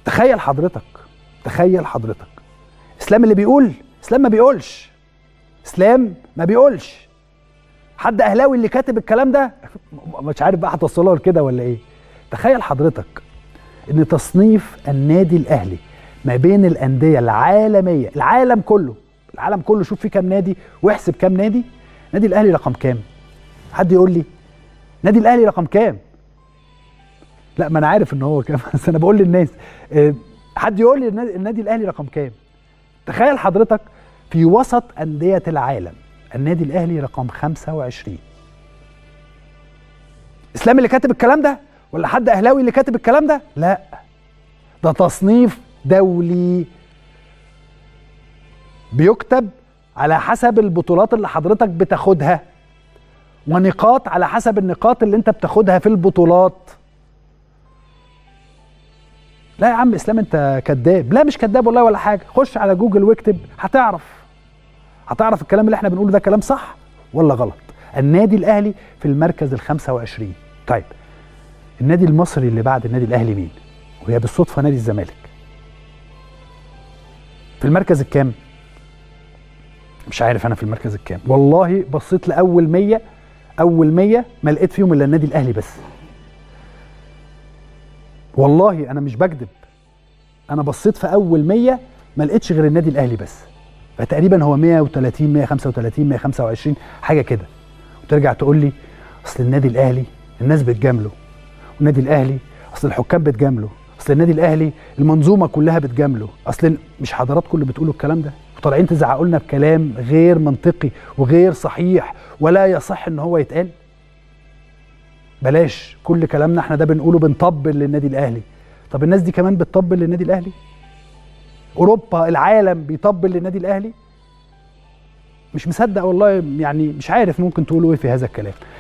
تخيل حضرتك تخيل حضرتك اسلام اللي بيقول اسلام ما بيقولش اسلام ما بيقولش حد اهلاوي اللي كاتب الكلام ده مش عارف بقى هتوصلها كده ولا ايه تخيل حضرتك ان تصنيف النادي الاهلي ما بين الانديه العالميه العالم كله العالم كله شوف فيه كام نادي واحسب كام نادي نادي الاهلي رقم كام حد يقول لي نادي الاهلي رقم كام لا ما انا عارف ان هو كام بس انا بقول للناس آه، حد يقول لي النادي- النادي الاهلي رقم كام تخيل حضرتك في وسط انديه العالم النادي الاهلي رقم 25 اسلام اللي كاتب الكلام ده ولا حد اهلاوي اللي كاتب الكلام ده لا ده تصنيف دولي بيكتب على حسب البطولات اللي حضرتك بتاخدها ونقاط على حسب النقاط اللي انت بتاخدها في البطولات لا يا عم اسلام انت كذاب لا مش كذاب والله ولا حاجه خش على جوجل واكتب هتعرف هتعرف الكلام اللي احنا بنقوله ده كلام صح ولا غلط النادي الاهلي في المركز ال 25 طيب النادي المصري اللي بعد النادي الاهلي مين وهي بالصدفه نادي الزمالك في المركز الكام مش عارف انا في المركز الكام والله بصيت لاول 100 اول 100 ما لقيت فيهم الا النادي الاهلي بس والله انا مش بكذب انا بصيت في اول 100 ما لقيتش غير النادي الاهلي بس فتقريبا هو 130 135 125 حاجه كده وترجع تقول لي اصل النادي الاهلي الناس بتجامله والنادي الاهلي اصل الحكام بتجامله اصل النادي الاهلي المنظومه كلها بتجامله اصل مش حضراتكم اللي بتقولوا الكلام ده وطالعين تزعقوا لنا بكلام غير منطقي وغير صحيح ولا يصح ان هو يتقال بلاش كل كلامنا احنا ده بنقوله بنطبل للنادي الاهلي طب الناس دي كمان بتطبل للنادي الاهلي اوروبا العالم بيطبل للنادي الاهلي مش مصدق والله يعني مش عارف ممكن تقولوا ايه في هذا الكلام